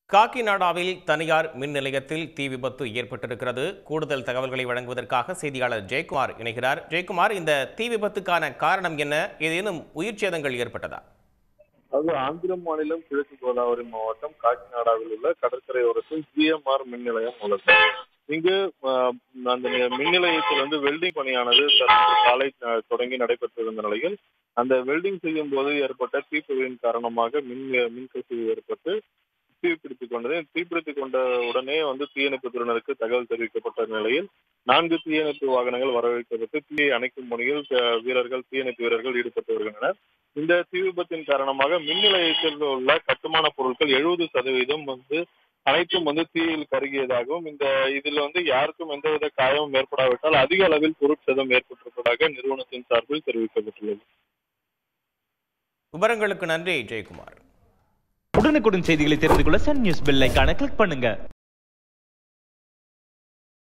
காக்கிநாடாவில் தனியார் மின் நிலையத்தில் தீ விபத்து ஏற்பட்டிருக்கிறது கூடுதல் தகவல்களை வழங்குவதற்காக செய்தியாளர் ஜெயக்குமார் இணைகிறார் ஜெயக்குமார் இந்த தீ விபத்துக்கான காரணம் என்ன ஏதேனும் உயிர் சேதங்கள் ஏற்பட்டதா அது ஆந்திர மாநிலம் கிழக்கு கோதாவரி மாவட்டம் காக்கிநாடாவில் உள்ள கடற்கரையோரத்தில் ஜிஎம்ஆர் மின் நிலையம் உள்ளது இங்கு ஆஹ், அந்த நி- மின் நிலையத்தில் வந்து வெல்டிங் பணியானது தற்போது காலை ஆஹ், தொடங்கி நடைபெற்றிருந்த நிலையில் அந்த வெல்டிங் செய்யும் போது ஏற்பட்ட தீப்புகளின் காரணமாக மின் மின் கசிவு ஏற்பட்டு தீப்பிடித்துக் கொண்டது தீப்பிடித்துக் கொண்ட உடனே வந்து தீயணைப்பு துறையினருக்கு தகவல் தெரிவிக்கப்பட்ட நிலையில் நான்கு தீயணைப்பு வாகனங்கள் வரவேற்கப்பட்டு தீயை அணைக்கும் பணியில் ஆஹ், வீரர்கள் தீயணைப்பு வீரர்கள் ஈடுபட்டு வருகின்றனர் இந்த தீ விபத்தின் காரணமாக மின் நிலையத்தில் உள்ள கட்டுமான பொருட்கள் எழுபது சதவீதம் வந்து அனைத்தும் வந்து தீயில் கருகியதாகவும் இந்த இதில் வந்து யாருக்கும் எந்தவித காயமும் ஏற்படாவிட்டால் அதிக அளவில் பொருட்சேதம் ஏற்பட்டிருப்பதாக நிறுவனத்தின் சார்பில் தெரிவிக்கப்பட்டுள்ளது விவரங்களுக்கு நன்றி ஜெயக்குமார் உடனுக்குடன் செய்திகளை தெரிந்து கொள்ள சன் நியூஸ் பெல் ஐகானை கிளிக் பண்ணுங்க